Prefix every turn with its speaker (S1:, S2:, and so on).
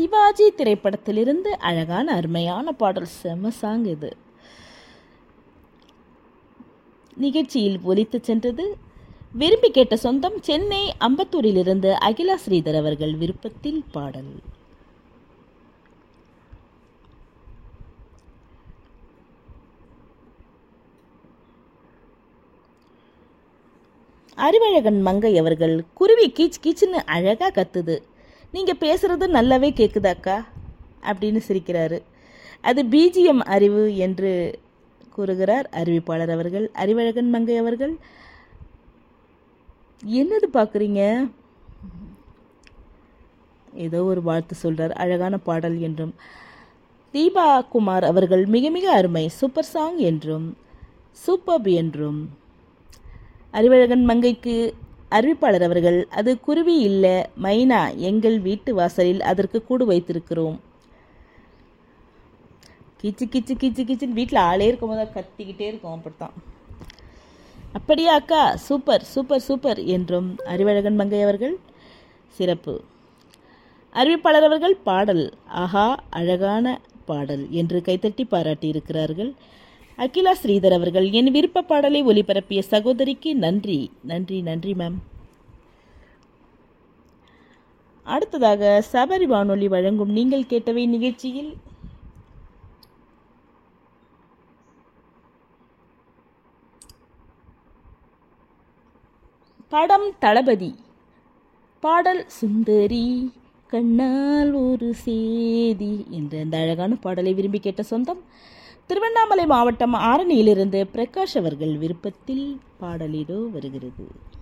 S1: சிவாஜி திரைப்படத்திலிருந்து அழகான அருமையான பாடல் செம சாங் இது நிகழ்ச்சியில் ஒலித்து சென்றது விரும்பி கேட்ட சொந்தம் சென்னை அம்பத்தூரிலிருந்து அகிலா ஸ்ரீதர் அவர்கள் விருப்பத்தில் பாடல் அறிவழகன் மங்கை அவர்கள் குருவி கீச் கீச்சுன்னு அழகா கத்துது நீங்க பேசுறது நல்லாவே கேக்குதாக்கா அப்படின்னு சிரிக்கிறாரு அது பிஜிஎம் அறிவு என்று கூறுகிறார் அறிவிப்பாளர் அவர்கள் அறிவழகன் மங்கை அவர்கள் என்னது பார்க்குறீங்க ஏதோ ஒரு வாழ்த்து சொல்றார் அழகான பாடல் என்றும் தீபா குமார் அவர்கள் மிக மிக அருமை சூப்பர் சாங் என்றும் சூப்பர்ப் என்றும் அறிவழகன் மங்கைக்கு அறிவிப்பாளர் அவர்கள் அது குருவி இல்லை மைனா எங்கள் வீட்டு வாசலில் அதற்கு கூடு வைத்திருக்கிறோம் கிச்சு கிச்சு கிச்சு கிச்சுன்னு வீட்டில் ஆளே இருக்கும் போது கத்திக்கிட்டே இருக்கும் அப்படித்தான் அப்படியா அக்கா சூப்பர் சூப்பர் சூப்பர் என்றும் அறிவழகன் மங்கை அவர்கள் சிறப்பு அறிவிப்பாளர் அவர்கள் பாடல் ஆஹா அழகான பாடல் என்று கைத்தட்டி பாராட்டி இருக்கிறார்கள் அகிலா ஸ்ரீதர் அவர்கள் என் விருப்ப பாடலை ஒலிபரப்பிய சகோதரிக்கு நன்றி நன்றி நன்றி மேம் அடுத்ததாக சபரி வானொலி வழங்கும் நீங்கள் கேட்டவை நிகழ்ச்சியில் படம் தளபதி பாடல் சுந்தரி கண்ணால் ஒரு சேதி என்ற இந்த அழகான பாடலை விரும்பி கேட்ட சொந்தம் திருவண்ணாமலை மாவட்டம் ஆரணியிலிருந்து பிரகாஷ் அவர்கள் விருப்பத்தில் பாடலிடோ வருகிறது